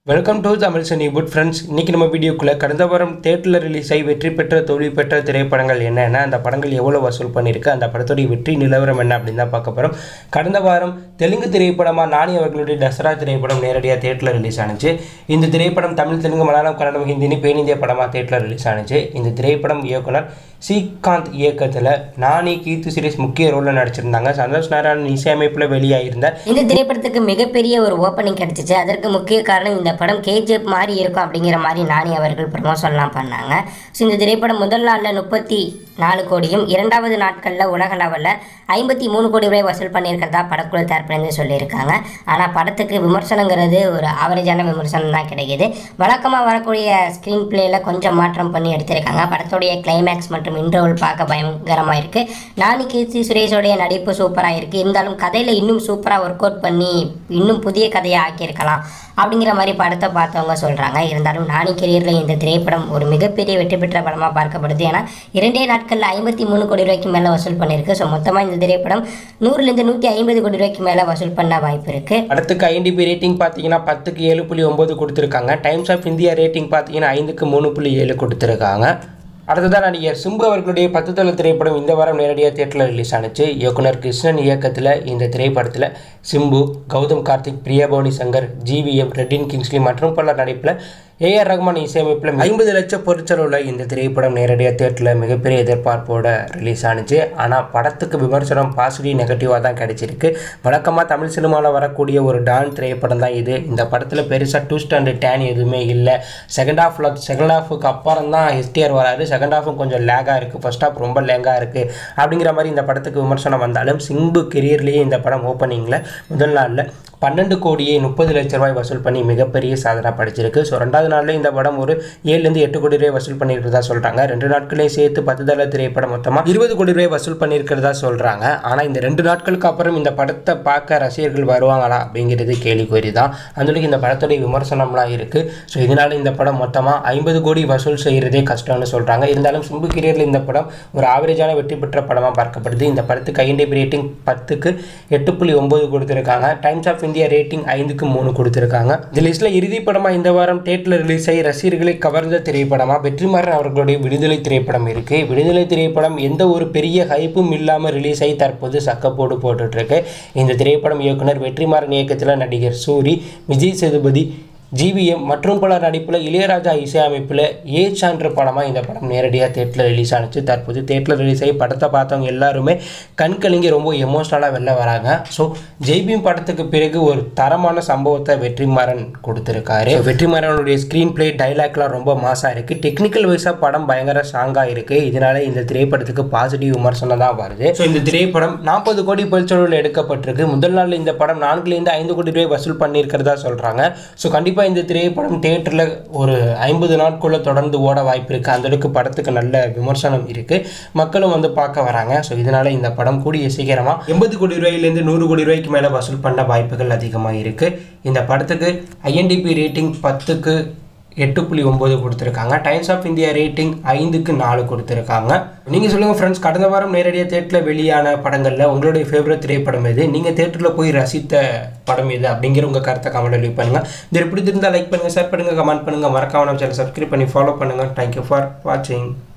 welcome to Tamil Sani good friends இன்னைக்கு நம்ம வீடியோக்குள்ள கடந்த வாரம் தேட்டரில் ரிலீஸ் ஆகி வெற்றி பெற்ற தோல்வி பெற்ற திரைப்படங்கள் என்னென்ன அந்த படங்கள் எவ்வளோ வசூல் பண்ணியிருக்கு அந்த படத்துடைய வெற்றி நிலவரம் என்ன அப்படின்னு தான் பார்க்க போகிறோம் கடந்த வாரம் தெலுங்கு திரைப்படமாக நானி அவர்களுடைய தசரா திரைப்படம் நேரடியாக தேட்டரில் ரிலீஸ் ஆனுச்சு இந்த திரைப்படம் தமிழ் தெலுங்கு மலையாளம் கன்னடம் ஹிந்தினி பேன் இந்திய படமாக தேட்டரில் ரிலீஸ் ஆனுச்சு இந்த திரைப்படம் இயக்குனர் ஸ்ரீகாந்த் இயக்கத்தில் நானி கீர்த்தி சுரேஷ் முக்கிய ரோலில் நடிச்சிருந்தாங்க சந்தோஷ் நாராயணன் இசையமைப்பில் வெளியாகிருந்த இந்த திரைப்படத்துக்கு மிகப்பெரிய ஒரு ஓப்பனிங் கிடைச்சிச்சு அதற்கு முக்கிய காரணம் இந்த படம் கேஜிஎஃப் மாதிரி இருக்கும் அப்படிங்கிற மாதிரி நானி அவர்கள் ப்ரமோஷன்லாம் பண்ணாங்க ஸோ இந்த திரைப்படம் முதல் நாளில் முப்பத்தி நாலு கோடியும் இரண்டாவது நாட்களில் உலக லெவலில் ஐம்பத்தி மூணு கோடி ரூபாய் வசூல் பண்ணியிருக்கிறதா படக்குழு தரப்புலேருந்து சொல்லியிருக்காங்க ஆனால் படத்துக்கு விமர்சனங்கிறது ஒரு ஆவரேஜான விமர்சனம் தான் கிடைக்குது வழக்கமாக வரக்கூடிய ஸ்க்ரீன் பிளேயில் கொஞ்சம் மாற்றம் பண்ணி எடுத்திருக்காங்க படத்துடைய கிளைமேக்ஸ் மற்றும் இன்டர்வல் பார்க்க பயங்கரமாக இருக்குது நானி கீர்த்தி சுரேஷோடைய நடிப்பு சூப்பராக இருக்குது இருந்தாலும் கதையில் இன்னும் சூப்பராக ஒர்க் அவுட் பண்ணி இன்னும் புதிய கதையை ஆக்கியிருக்கலாம் அப்படிங்கிற மாதிரி படத்தை பார்த்தவங்க சொல்கிறாங்க இருந்தாலும் நானி கெரியரில் இந்த திரைப்படம் ஒரு மிகப்பெரிய வெற்றி பெற்ற படமாக பார்க்கப்படுது ஏன்னா இரண்டே நாட்களில் ஐம்பத்தி மூணு கோடி ரூபாய்க்கு மேலே வசூல் பண்ணியிருக்கு ஸோ மொத்தமாக இந்த திரைப்படம் நூறுலேருந்து நூற்றி ஐம்பது கோடி ரூபாய்க்கு மேலே வசூல் பண்ண வாய்ப்பு இருக்குது படத்துக்கு ஐஎன்டிபி ரேட்டிங் பார்த்தீங்கன்னா பத்துக்கு ஏழு புள்ளி ஒம்பது கொடுத்துருக்காங்க டைம்ஸ் ஆஃப் இந்தியா ரேட்டிங் பார்த்தீங்கன்னா ஐந்துக்கு மூணு புள்ளி ஏழு கொடுத்துருக்காங்க அடுத்ததான் நடிகர் சிம்பு அவர்களுடைய பத்து தள திரைப்படம் இந்த வாரம் நேரடியாக தேட்டரில் ரிலீஸ் ஆனுச்சு இயக்குனர் கிருஷ்ணன் இயக்கத்தில் இந்த திரைப்படத்தில் சிம்பு கௌதம் கார்த்திக் பிரியாபவனி சங்கர் ஜிவிஎம் ரெட்டின் கிங்ஸ்லி மற்றும் பலர் நடிப்பில் ஏஆர் ரஹ்மான் இசையமைப்பில் ஐம்பது லட்சம் பொருட்செலவில் இந்த திரைப்படம் நேரடியாக தேட்டரில் மிகப்பெரிய எதிர்பார்ப்போட ரிலீஸ் ஆனுச்சு ஆனால் படத்துக்கு விமர்சனம் பாசிட்டிவ் நெகட்டிவாக தான் கிடைச்சிருக்கு வழக்கமாக தமிழ் சினிமாவில் வரக்கூடிய ஒரு டான் திரைப்படம் தான் இது இந்த படத்தில் பெருசாக ட்விஸ்ட் அண்ட் டேன் எதுவுமே இல்லை செகண்ட் ஹாஃபில் செகண்ட் ஹாஃபுக்கு அப்புறம் தான் எஸ்டிஆர் வராரு செகண்ட் ஹாஃபும் கொஞ்சம் லேகாக இருக்குது ஃபர்ஸ்ட் ஹாஃப் ரொம்ப லேங்காக இருக்குது அப்படிங்கிற மாதிரி இந்த படத்துக்கு விமர்சனம் வந்தாலும் சிம்பு கெரியர்லேயே இந்த படம் ஓப்பனிங்கில் முதல் நாளில் பன்னெண்டு கோடியே முப்பது லட்ச ரூபாய் வசூல் பண்ணி மிகப்பெரிய சாதனை படைச்சிருக்கு ஸோ ரெண்டாவது நாளில் இந்த படம் ஒரு ஏழுலேருந்து எட்டு கோடி ரூபாய் வசூல் பண்ணியிருக்கிறதா சொல்கிறாங்க ரெண்டு நாட்களே சேர்த்து பத்து தள திரைப்படம் மொத்தமாக இருபது கோடி ரூபாய் வசூல் பண்ணியிருக்கிறதா சொல்கிறாங்க ஆனால் இந்த ரெண்டு நாட்களுக்கு அப்புறம் இந்த படத்தை பார்க்க ரசிகர்கள் வருவாங்களா அப்படிங்கிறது கேள்விக்குறி தான் அந்த இந்த படத்துடைய விமர்சனம்லாம் இருக்குது ஸோ இதனால் இந்த படம் மொத்தமாக ஐம்பது கோடி வசூல் செய்கிறதே கஷ்டம்னு சொல்கிறாங்க இருந்தாலும் சிம்பு கிரியரில் இந்த படம் ஒரு ஆவரேஜான வெற்றி பெற்ற படமாக பார்க்கப்படுது இந்த படத்துக்கு ஐஎன்டிபி ரேட்டிங் பத்துக்கு எட்டு புள்ளி ஒம்பது கொடுத்துருக்காங்க டைம்ஸ் ஆஃப் இந்தியா ரேட்டிங் ஐந்துக்கு மூணு கொடுத்துருக்காங்க இந்த லிஸ்ட்டில் இறுதி படமாக இந்த வாரம் தேட்டரில் ரிலீஸ் ஆகி ரசிகர்களை கவர்ந்த திரைப்படமாக வெற்றிமாறன் அவர்களுடைய விடுதலை திரைப்படம் இருக்குது விடுதலை திரைப்படம் எந்த ஒரு பெரிய ஹைப்பும் இல்லாமல் ரிலீஸ் ஆகி தற்போது சக்கப்போடு போட்டுட்ருக்கு இந்த திரைப்படம் இயக்குனர் வெற்றிமாறன் இயக்கத்தில் நடிகர் சூரி விஜய் சேதுபதி ஜிவிஎம் மற்றும் பல நடிப்பில் இளையராஜா இசையமைப்பில் ஏ சான்ற படமாக இந்த படம் நேரடியாக தேட்டரில் ரிலீஸ் ஆனிச்சு தற்போது தேட்டரில் ரிலீஸ் ஆகி படத்தை பார்த்தவங்க எல்லாருமே கண் கலங்கி ரொம்ப எமோஷ்னலாக வெளில வராங்க ஸோ ஜெய்பீம் படத்துக்கு பிறகு ஒரு தரமான சம்பவத்தை வெற்றிமாறன் கொடுத்துருக்காரு So, வெற்றிமாறனுடைய ஸ்க்ரீன் பிளே டைலாக்லாம் ரொம்ப மாசாக இருக்குது டெக்னிக்கல் வைஸாக படம் பயங்கர ஸ்ட்ராங்காக இருக்குது இதனால இந்த திரைப்படத்துக்கு பாசிட்டிவ் விமர்சனம் தான் வருது ஸோ இந்த திரைப்படம் நாற்பது கோடி பொருட்செலவில் எடுக்கப்பட்டிருக்கு முதல் நாள் இந்த படம் நான்குலேருந்து ஐந்து கோடி ரூபாய் வசூல் பண்ணியிருக்கிறதா சொல்கிறாங்க ஸோ கண்டிப்பாக இந்த திரைப்படம் தேட்டரில் ஒரு ஐம்பது நாட்குள்ளே தொடர்ந்து ஓட வாய்ப்பு இருக்குது அந்த அளவுக்கு படத்துக்கு நல்ல விமர்சனம் இருக்குது மக்களும் வந்து பார்க்க வராங்க ஸோ இதனால் இந்த படம் கூடிய சீக்கிரமாக எண்பது கோடி ரூபாயிலேருந்து நூறு கோடி ரூபாய்க்கு மேலே வசூல் பண்ண வாய்ப்புகள் அதிகமாக இருக்குது இந்த படத்துக்கு ஐஎன்டிபி ரேட்டிங் பத்துக்கு எட்டு புள்ளி ஒம்பது கொடுத்துருக்காங்க டைம்ஸ் ஆஃப் இந்தியா ரேட்டிங் ஐந்துக்கு நாலு கொடுத்துருக்காங்க நீங்கள் சொல்லுங்கள் ஃப்ரெண்ட்ஸ் கடந்த வாரம் நேரடியாக தேட்டரில் வெளியான படங்களில் உங்களுடைய ஃபேவரட் திரைப்படம் எது நீங்கள் தேட்டரில் போய் ரசித்த படம் எது அப்படிங்கிற உங்கள் கருத்தை கமெண்ட் லீவ் பண்ணுங்கள் இது பிடிச்சிருந்தால் லைக் பண்ணுங்கள் ஷேர் பண்ணுங்கள் கமெண்ட் பண்ணுங்கள் மறக்காம நம்ம சேனல் சப்ஸ்கிரைப் பண்ணி ஃபாலோ பண்ணுங்கள் தேங்க்யூ ஃபார் வாட்சிங்